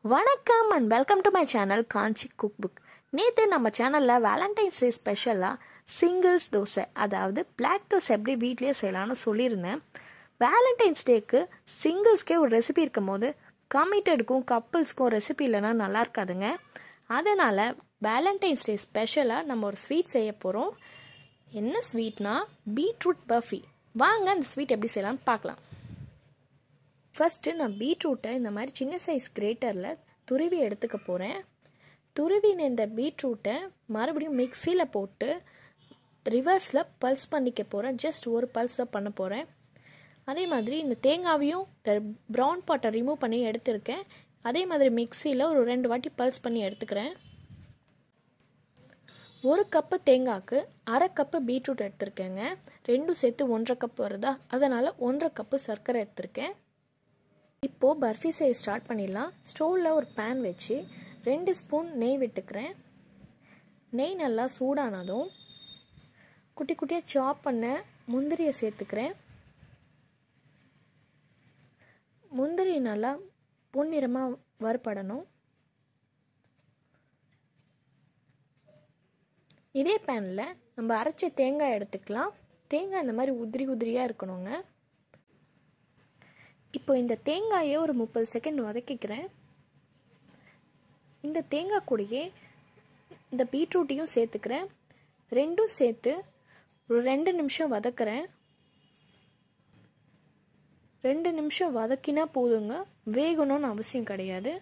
வணக்கம் and welcome to my channel Kanchi cook book நேற்று நம்ம சேனலில் வேலண்டைன்ஸ் டே ஸ்பெஷலாக சிங்கிள்ஸ் தோசை அதாவது பிளாக் தோசை எப்படி வீட்லேயே செய்யலாம்னு சொல்லியிருந்தேன் வேலண்டைன்ஸ் டேக்கு சிங்கிள்ஸ்க்கே ஒரு ரெசிபி இருக்கும் போது கமிட்டடுக்கும் கப்புள்ஸ்க்கும் ரெசிபி இல்லைன்னா நல்லா இருக்காதுங்க அதனால் வேலண்டைன்ஸ் டே ஸ்பெஷலாக நம்ம ஒரு ஸ்வீட் செய்ய போகிறோம் என்ன ஸ்வீட்னா பீட்ரூட் பர்ஃபி வாங்க அந்த ஸ்வீட் எப்படி செய்யலாம்னு பார்க்கலாம் ஃபஸ்ட்டு நான் பீட்ரூட்டை இந்த மாதிரி சின்ன சைஸ் கிரேட்டரில் துருவி எடுத்துக்க போகிறேன் துருவின இந்த பீட்ரூட்டை மறுபடியும் மிக்சியில் போட்டு ரிவர்ஸில் பல்ஸ் பண்ணிக்க போகிறேன் ஜஸ்ட் ஒரு பல்ஸ் தான் பண்ண போகிறேன் அதே மாதிரி இந்த தேங்காவையும் இந்த ப்ரௌன் பாட்டை ரிமூவ் பண்ணி எடுத்திருக்கேன் அதே மாதிரி மிக்சியில் ஒரு ரெண்டு வாட்டி பல்ஸ் பண்ணி எடுத்துக்கிறேன் ஒரு கப்பு தேங்காய்க்கு அரை கப்பு பீட்ரூட் எடுத்திருக்கேங்க ரெண்டும் சேர்த்து ஒன்றரை கப் வருதா அதனால் ஒன்றரை கப்பு சர்க்கரை எடுத்திருக்கேன் இப்போது பர்ஃபி செய்ய ஸ்டார்ட் பண்ணிடலாம் ஸ்டவ்வில் ஒரு பேன் வச்சு ரெண்டு ஸ்பூன் நெய் விட்டுக்கிறேன் நெய் நல்லா சூடானதும் குட்டி குட்டியாக சாப் பண்ண முந்திரியை சேர்த்துக்கிறேன் முந்திரி நல்லா பொன்னிறமாக வறுபடணும் இதே பேனில் நம்ம அரைச்ச தேங்காய் எடுத்துக்கலாம் தேங்காய் இந்த மாதிரி உதிரி உதிரியாக இருக்கணுங்க இப்போ இந்த தேங்காயை ஒரு முப்பது செகண்ட் வதக்கிக்கிறேன் இந்த தேங்காய் கூடயே இந்த பீட்ரூட்டையும் சேர்த்துக்கிறேன் ரெண்டும் சேர்த்து ஒரு ரெண்டு நிமிஷம் வதக்கிறேன் ரெண்டு நிமிஷம் வதக்கினா போதுங்க வேகணும்னு அவசியம் கிடையாது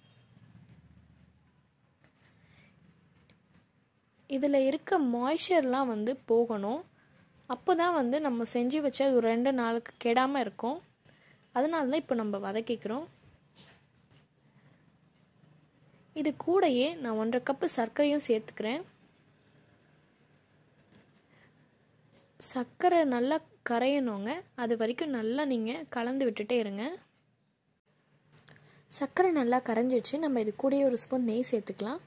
இதில் இருக்க மாய்ச்சர்லாம் வந்து போகணும் அப்போ தான் வந்து நம்ம செஞ்சு வச்சா ஒரு ரெண்டு நாளுக்கு கெடாமல் இருக்கும் அதனால தான் இப்போ நம்ம வதக்கிக்கிறோம் இது கூடயே நான் ஒன்றரை கப்பு சர்க்கரையும் சேர்த்துக்கிறேன் சர்க்கரை நல்லா கரையணுங்க அது வரைக்கும் நல்லா நீங்கள் கலந்து விட்டுட்டே இருங்க சர்க்கரை நல்லா கரைஞ்சிடுச்சு நம்ம இது கூடயே ஒரு ஸ்பூன் நெய் சேர்த்துக்கலாம்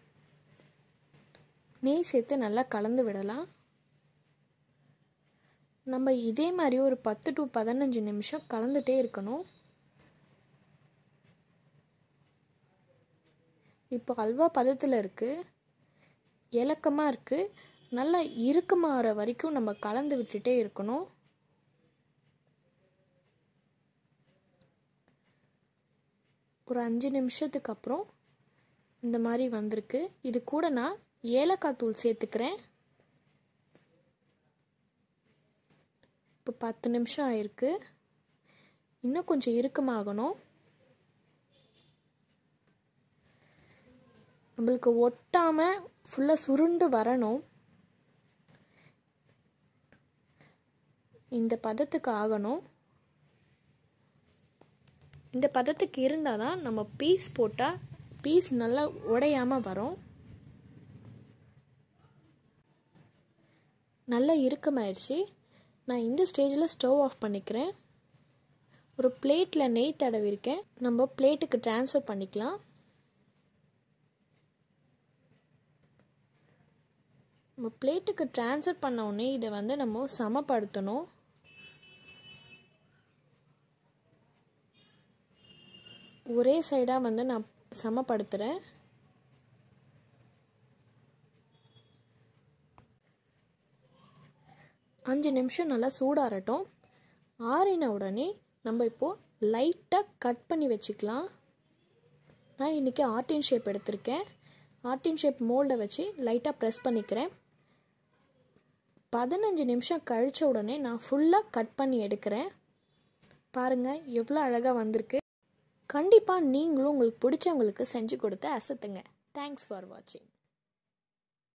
நெய் சேர்த்து நல்லா கலந்து விடலாம் நம்ம இதே மாதிரி ஒரு பத்து டு பதினஞ்சு நிமிஷம் கலந்துட்டே இருக்கணும் இப்போ அல்வா பதத்தில் இருக்குது இலக்கமாக இருக்குது நல்லா இறுக்கமாகிற வரைக்கும் நம்ம கலந்து விட்டுட்டே இருக்கணும் ஒரு அஞ்சு நிமிஷத்துக்கு அப்புறம் இந்த மாதிரி வந்திருக்கு இது கூட நான் ஏலக்காய் தூள் சேர்த்துக்கிறேன் இப்போ பத்து நிமிஷம் ஆயிருக்கு இன்னும் கொஞ்சம் இறுக்கமாகணும் நம்மளுக்கு ஒட்டாமல் ஃபுல்லாக சுருண்டு வரணும் இந்த பதத்துக்கு ஆகணும் இந்த பதத்துக்கு இருந்தால் தான் நம்ம பீஸ் போட்டால் பீஸ் நல்லா உடையாமல் வரும் நல்லா இறுக்கமாயிடுச்சு நான் இந்த ஸ்டேஜில் ஸ்டவ் ஆஃப் பண்ணிக்கிறேன் ஒரு பிளேட்டில் நெய் தடவிருக்கேன் நம்ம பிளேட்டுக்கு ட்ரான்ஸ்ஃபர் பண்ணிக்கலாம் நம்ம பிளேட்டுக்கு ட்ரான்ஸ்ஃபர் பண்ண உடனே இதை வந்து நம்ம சமப்படுத்தணும் ஒரே சைடாக வந்து நான் சமப்படுத்துகிறேன் அஞ்சு நிமிஷம் நல்லா சூடாரட்டும் ஆறின உடனே நம்ம இப்போது லைட்டாக கட் பண்ணி வச்சுக்கலாம் நான் இன்றைக்கி ஆர்டின் ஷேப் எடுத்திருக்கேன் ஆர்டின் ஷேப் மோல்டை வச்சு லைட்டாக ப்ரெஸ் பண்ணிக்கிறேன் பதினஞ்சு நிமிஷம் கழித்த உடனே நான் ஃபுல்லாக கட் பண்ணி எடுக்கிறேன் பாருங்கள் எவ்வளோ அழகாக வந்திருக்கு கண்டிப்பாக நீங்களும் உங்களுக்கு பிடிச்சவங்களுக்கு செஞ்சு கொடுத்து அசத்துங்க தேங்க்ஸ் ஃபார் வாட்சிங்